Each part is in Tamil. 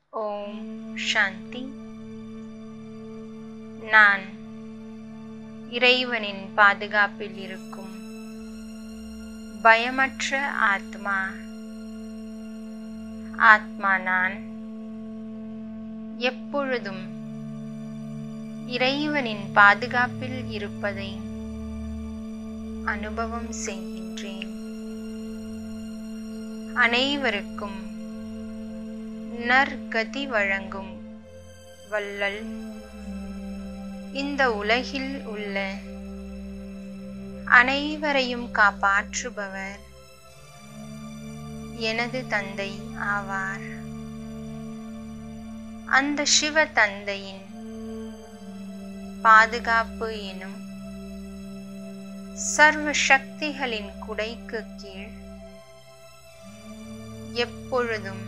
ஓம் சாந்தி நான் இறைவனின் பாதுகாப்பில் இருக்கும் பயமற்ற ஆத்மா ஆத்மா நான் எப்பொழுதும் இறைவனின் பாதுகாப்பில் இருப்பதை அனுபவம் செய்கின்றேன் அனைவருக்கும் நற்கதி வழங்கும் வள்ளல் இந்த உலகில் உள்ள அனைவரையும் காப்பாற்றுபவர் எனது தந்தை ஆவார் அந்த சிவ தந்தையின் பாதுகாப்பு எனும் சர்வ சக்திகளின் குடைக்கு கீழ் எப்பொழுதும்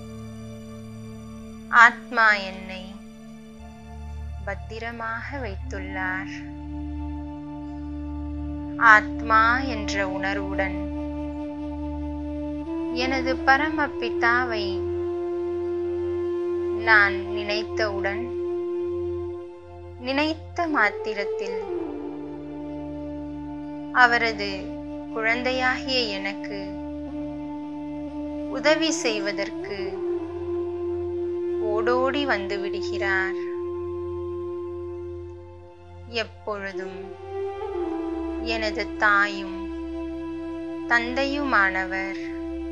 ஆத்மா என்னை பத்திரமாக வைத்துள்ளார் ஆத்மா என்ற உணர்வுடன் எனது பரமபிதாவை நான் நினைத்தவுடன் நினைத்த மாத்திரத்தில் அவரது குழந்தையாகிய எனக்கு உதவி செய்வதற்கு ஓடோடி வந்து விடுகிறார் எப்பொழுதும் எனது தாயும் தந்தையுமானவர்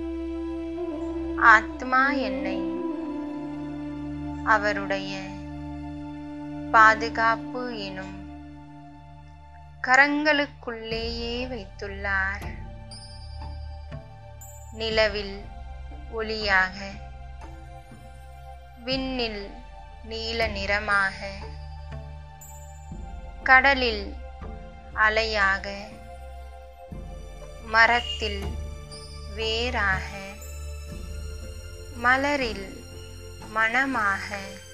ஆத்மா என்னை அவருடைய பாதுகாப்பு எனும் கரங்களுக்குள்ளேயே வைத்துள்ளார் நிலவில் ஒளியாக விண்ணில் நீல நிறமாக கடலில் அலையாக மரத்தில் வேராக மலரில் மனமாக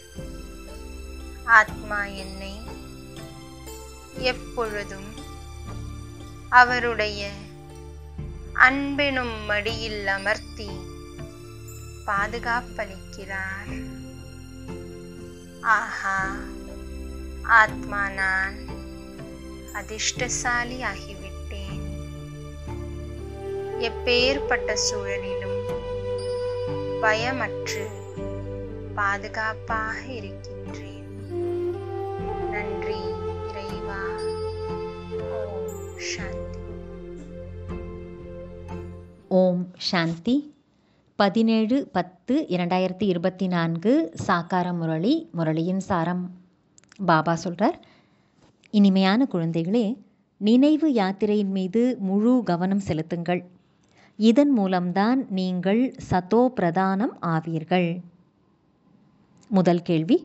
ஆத்மா என்னை எப்பொழுதும் அவருடைய அன்பெனும் மடியில் அமர்த்தி பாதுகாப்பளிக்கிறார் ஆஹா ஆத்மா நான் அதிர்ஷ்டசாலி ஆகிவிட்டேன் எப்பேற்பட்ட சூழலிலும் பயமற்று பாதுகாப்பாக இருக்கின்றேன் நன்றி இறைவா ஓம் சாந்தி ஓம் சாந்தி பதினேழு பத்து இரண்டாயிரத்தி இருபத்தி நான்கு சாக்கார முரளி முரளியின் சாரம் பாபா சொல்கிறார் இனிமையான குழந்தைகளே நினைவு யாத்திரையின் மீது முழு கவனம் செலுத்துங்கள் இதன் மூலம்தான் நீங்கள் சதோ பிரதானம் ஆவீர்கள் முதல் கேள்வி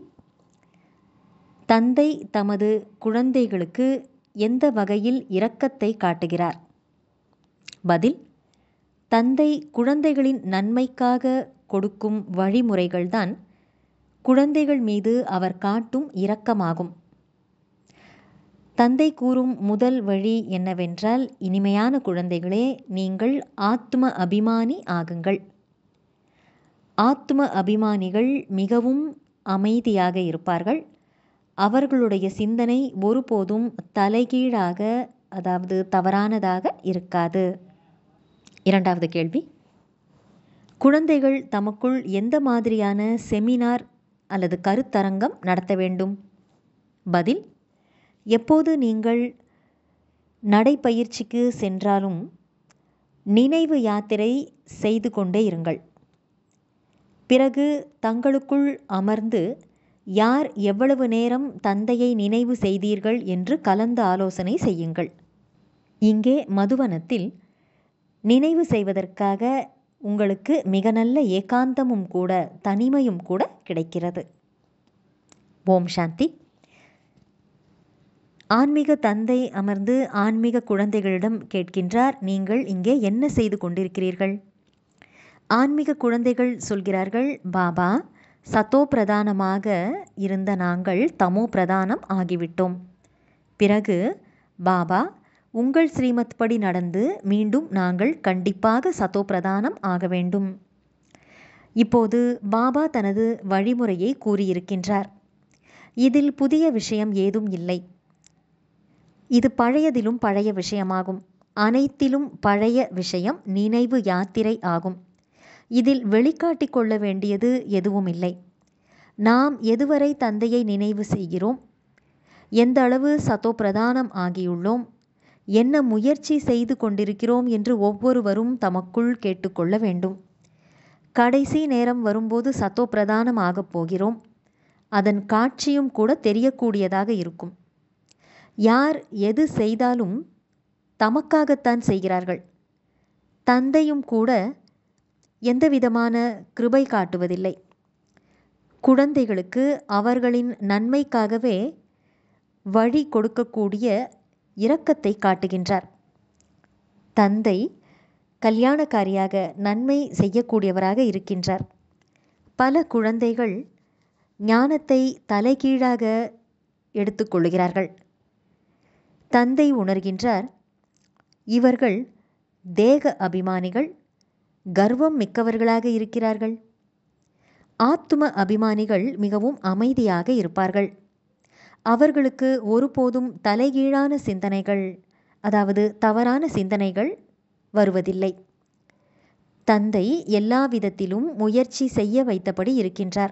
தந்தை தமது குழந்தைகளுக்கு எந்த வகையில் இரக்கத்தை காட்டுகிறார் பதில் தந்தை குழந்தைகளின் நன்மைக்காக கொடுக்கும் வழிமுறைகள்தான் குழந்தைகள் மீது அவர் காட்டும் இரக்கமாகும் தந்தை கூறும் முதல் வழி என்னவென்றால் இனிமையான குழந்தைகளே நீங்கள் ஆத்ம அபிமானி ஆகுங்கள் ஆத்ம அபிமானிகள் மிகவும் அமைதியாக இருப்பார்கள் அவர்களுடைய சிந்தனை ஒருபோதும் தலைகீழாக அதாவது தவறானதாக இருக்காது இரண்டாவது கேள்வி குழந்தைகள் தமக்குள் எந்த மாதிரியான செமினார் அல்லது கருத்தரங்கம் நடத்த வேண்டும் பதில் எப்போது நீங்கள் நடைப்பயிற்சிக்கு சென்றாலும் நினைவு யாத்திரை செய்து கொண்டே இருங்கள் பிறகு தங்களுக்குள் அமர்ந்து யார் எவ்வளவு நேரம் தந்தையை நினைவு செய்தீர்கள் என்று கலந்து ஆலோசனை செய்யுங்கள் இங்கே மதுவனத்தில் நினைவு செய்வதற்காக உங்களுக்கு மிக நல்ல ஏகாந்தமும் கூட தனிமையும் கூட கிடைக்கிறது ஓம் சாந்தி ஆன்மீக தந்தை அமர்ந்து ஆன்மீக குழந்தைகளிடம் கேட்கின்றார் நீங்கள் இங்கே என்ன செய்து கொண்டிருக்கிறீர்கள் ஆன்மீக குழந்தைகள் சொல்கிறார்கள் பாபா சத்தோ பிரதானமாக இருந்த நாங்கள் தமோ பிரதானம் ஆகிவிட்டோம் பிறகு பாபா உங்கள் ஸ்ரீமத் படி நடந்து மீண்டும் நாங்கள் கண்டிப்பாக சத்தோ பிரதானம் ஆக வேண்டும் இப்போது பாபா தனது வழிமுறையை கூறியிருக்கின்றார் இதில் புதிய விஷயம் ஏதும் இல்லை இது பழையதிலும் பழைய விஷயமாகும் அனைத்திலும் பழைய விஷயம் நினைவு யாத்திரை ஆகும் இதில் வெளிக்காட்டிக் கொள்ள வேண்டியது எதுவும் இல்லை நாம் எதுவரை தந்தையை நினைவு செய்கிறோம் எந்த அளவு சத்தோ பிரதானம் ஆகியுள்ளோம் என்ன முயற்சி செய்து கொண்டிருக்கிறோம் என்று ஒவ்வொருவரும் தமக்குள் கேட்டுக்கொள்ள வேண்டும் கடைசி நேரம் வரும்போது சத்தோ பிரதானம் ஆகப் போகிறோம் அதன் காட்சியும் கூட தெரியக்கூடியதாக இருக்கும் யார் எது செய்தாலும் தமக்காகத்தான் செய்கிறார்கள் தந்தையும் கூட எந்த விதமான கிருபை காட்டுவதில்லை குழந்தைகளுக்கு அவர்களின் நன்மைக்காகவே வழி கொடுக்கக்கூடிய இரக்கத்தை காட்டுகின்றார் தந்தை கல்யாணக்காரியாக நன்மை செய்யக்கூடியவராக இருக்கின்றார் பல குழந்தைகள் ஞானத்தை தலைகீழாக எடுத்துக்கொள்கிறார்கள் தந்தை உணர்கின்றார் இவர்கள் தேக அபிமானிகள் கர்வம் மிக்கவர்களாக இருக்கிறார்கள் ஆத்தும அபிமானிகள் மிகவும் அமைதியாக இருப்பார்கள் அவர்களுக்கு ஒருபோதும் தலைகீழான சிந்தனைகள் அதாவது தவறான சிந்தனைகள் வருவதில்லை தந்தை எல்லா விதத்திலும் முயற்சி செய்ய வைத்தபடி இருக்கின்றார்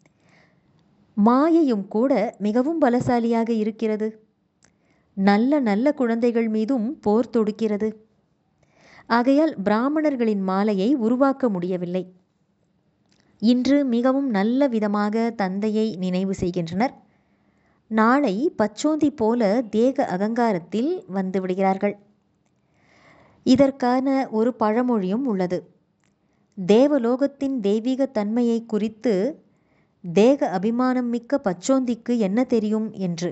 மாயையும் கூட மிகவும் பலசாலியாக இருக்கிறது நல்ல நல்ல குழந்தைகள் மீதும் போர் தொடுக்கிறது ஆகையால் பிராமணர்களின் மாலையை உருவாக்க முடியவில்லை இன்று மிகவும் நல்ல விதமாக தந்தையை நினைவு செய்கின்றனர் நாளை பச்சோந்தி போல தேக அகங்காரத்தில் வந்து விடுகிறார்கள் இதற்கான ஒரு பழமொழியும் உள்ளது தேவலோகத்தின் தெய்வீக தன்மையை குறித்து தேக அபிமானம் மிக்க பச்சோந்திக்கு என்ன தெரியும் என்று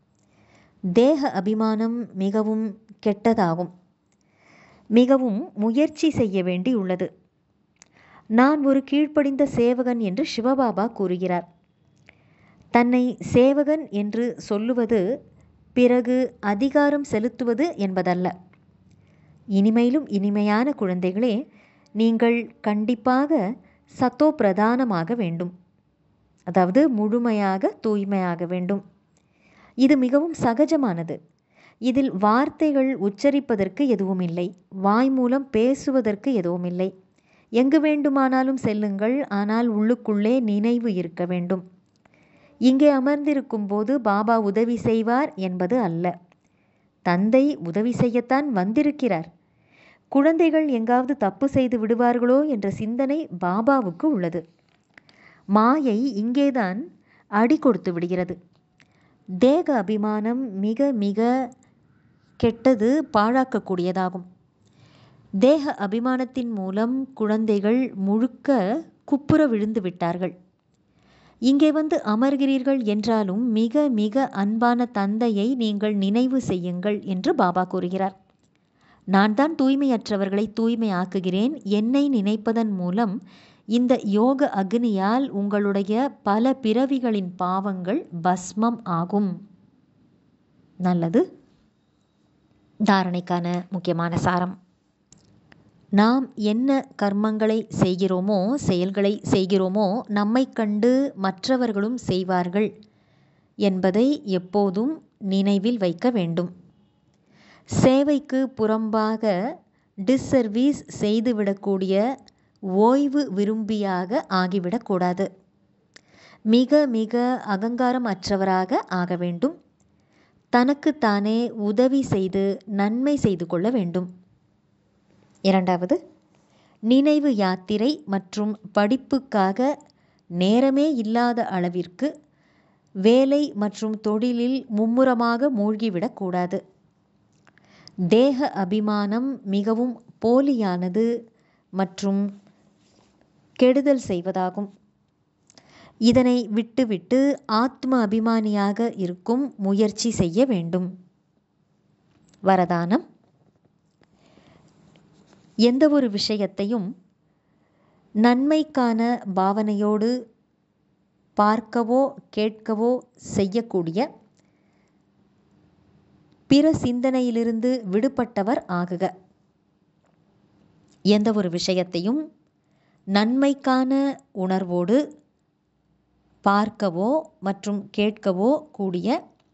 தேக அபிமானம் மிகவும் கெட்டதாகும் மிகவும் முயற்சி செய்ய வேண்டியுள்ளது நான் ஒரு கீழ்ப்படிந்த சேவகன் என்று சிவபாபா கூறுகிறார் தன்னை சேவகன் என்று சொல்லுவது பிறகு அதிகாரம் செலுத்துவது என்பதல்ல இனிமையிலும் இனிமையான குழந்தைகளே நீங்கள் கண்டிப்பாக சத்தோ பிரதானமாக வேண்டும் அதாவது முழுமையாக தூய்மையாக வேண்டும் இது மிகவும் சகஜமானது இதில் வார்த்தைகள் உச்சரிப்பதற்கு எதுவும் இல்லை வாய் மூலம் பேசுவதற்கு எதுவும் இல்லை எங்கு வேண்டுமானாலும் செல்லுங்கள் ஆனால் உள்ளுக்குள்ளே நினைவு இருக்க வேண்டும் இங்கே அமர்ந்திருக்கும் போது பாபா உதவி செய்வார் என்பது அல்ல தந்தை உதவி செய்யத்தான் வந்திருக்கிறார் குழந்தைகள் எங்காவது தப்பு செய்து விடுவார்களோ என்ற சிந்தனை பாபாவுக்கு உள்ளது மாயை இங்கேதான் அடி கொடுத்து விடுகிறது தேக அபிமானம் மிக மிக கெட்டது பாழாக்கக்கூடியதாகும் தேக அபிமானத்தின் மூலம் குழந்தைகள் முழுக்க குப்புற விழுந்து விட்டார்கள் இங்கே வந்து அமர்கிறீர்கள் என்றாலும் மிக மிக அன்பான தந்தையை நீங்கள் நினைவு செய்யுங்கள் என்று பாபா கூறுகிறார் நான் தான் தூய்மையற்றவர்களை தூய்மையாக்குகிறேன் என்னை நினைப்பதன் மூலம் இந்த யோக அக்னியால் உங்களுடைய பல பிறவிகளின் பாவங்கள் பஸ்மம் ஆகும் நல்லது தாரணைக்கான முக்கியமான சாரம் நாம் என்ன கர்மங்களை செய்கிறோமோ செயல்களை செய்கிறோமோ நம்மை கண்டு மற்றவர்களும் செய்வார்கள் என்பதை எப்போதும் நினைவில் வைக்க வேண்டும் சேவைக்கு புறம்பாக டிஸ்சர்வீஸ் செய்துவிடக்கூடிய ஓய்வு விரும்பியாக ஆகிவிடக்கூடாது மிக மிக அகங்காரம் அற்றவராக ஆக வேண்டும் தனக்குத்தானே உதவி செய்து நன்மை செய்து கொள்ள வேண்டும் இரண்டாவது நினைவு யாத்திரை மற்றும் படிப்புக்காக நேரமே இல்லாத அளவிற்கு வேலை மற்றும் தொழிலில் மும்முரமாக மூழ்கிவிடக்கூடாது தேக அபிமானம் மிகவும் போலியானது மற்றும் கெடுதல் செய்வதாகும் இதனை விட்டுவிட்டு ஆத்ம அபிமானியாக இருக்கும் முயற்சி செய்ய வேண்டும் வரதானம் எந்த ஒரு விஷயத்தையும் நன்மைக்கான பாவனையோடு பார்க்கவோ கேட்கவோ செய்யக்கூடிய பிற சிந்தனையிலிருந்து விடுபட்டவர் ஆகுக எந்த ஒரு விஷயத்தையும் நன்மைக்கான உணர்வோடு பார்க்கவோ மற்றும் கேட்கவோ கூடிய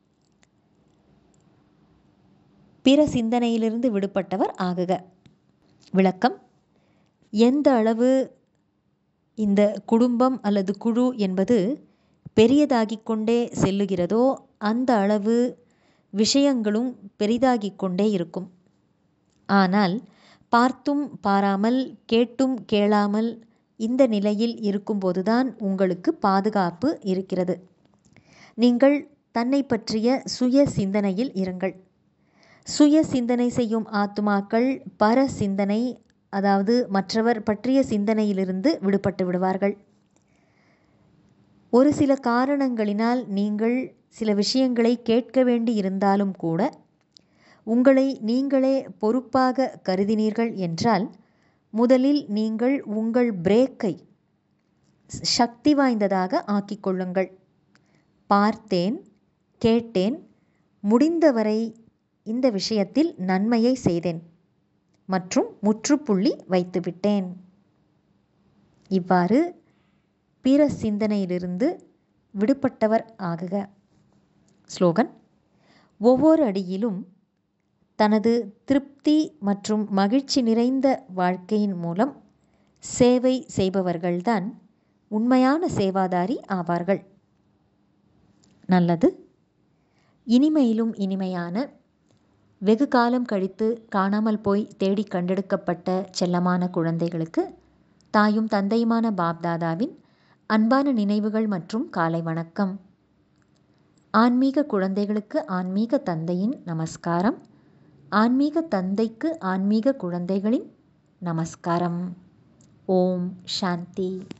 பிற சிந்தனையிலிருந்து விடுபட்டவர் ஆகுக விளக்கம் எந்த அளவு இந்த குடும்பம் அல்லது குழு என்பது பெரியதாகிக் கொண்டே செல்லுகிறதோ அந்த அளவு விஷயங்களும் பெரிதாகிக் கொண்டே இருக்கும் ஆனால் பார்த்தும் பாராமல் கேட்டும் கேளாமல் இந்த நிலையில் இருக்கும்போதுதான் உங்களுக்கு பாதுகாப்பு இருக்கிறது நீங்கள் தன்னை பற்றிய சுய சிந்தனையில் இருங்கள் சுய சிந்தனை செய்யும் ஆத்துமாக்கள் பர சிந்தனை அதாவது மற்றவர் பற்றிய சிந்தனையிலிருந்து விடுபட்டு விடுவார்கள் ஒரு சில காரணங்களினால் நீங்கள் சில விஷயங்களை கேட்க வேண்டி இருந்தாலும் கூட உங்களை நீங்களே பொறுப்பாக கருதினீர்கள் என்றால் முதலில் நீங்கள் உங்கள் பிரேக்கை சக்தி வாய்ந்ததாக ஆக்கிக் கொள்ளுங்கள் பார்த்தேன் கேட்டேன் முடிந்தவரை இந்த விஷயத்தில் நன்மையை செய்தேன் மற்றும் முற்றுப்புள்ளி வைத்துவிட்டேன் இவ்வாறு பிற சிந்தனையிலிருந்து விடுபட்டவர் ஆகுக ஸ்லோகன் ஒவ்வொரு அடியிலும் தனது திருப்தி மற்றும் மகிழ்ச்சி நிறைந்த வாழ்க்கையின் மூலம் சேவை செய்பவர்கள்தான் உண்மையான சேவாதாரி ஆவார்கள் நல்லது இனிமையிலும் இனிமையான வெகு காலம் கழித்து காணாமல் போய் தேடி கண்டெடுக்கப்பட்ட செல்லமான குழந்தைகளுக்கு தாயும் தந்தையுமான பாப்தாதாவின் அன்பான நினைவுகள் மற்றும் காலை வணக்கம் ஆன்மீக குழந்தைகளுக்கு ஆன்மீக தந்தையின் நமஸ்காரம் ஆன்மீக தந்தைக்கு ஆன்மீக குழந்தைகளின் நமஸ்காரம் ஓம் சாந்தி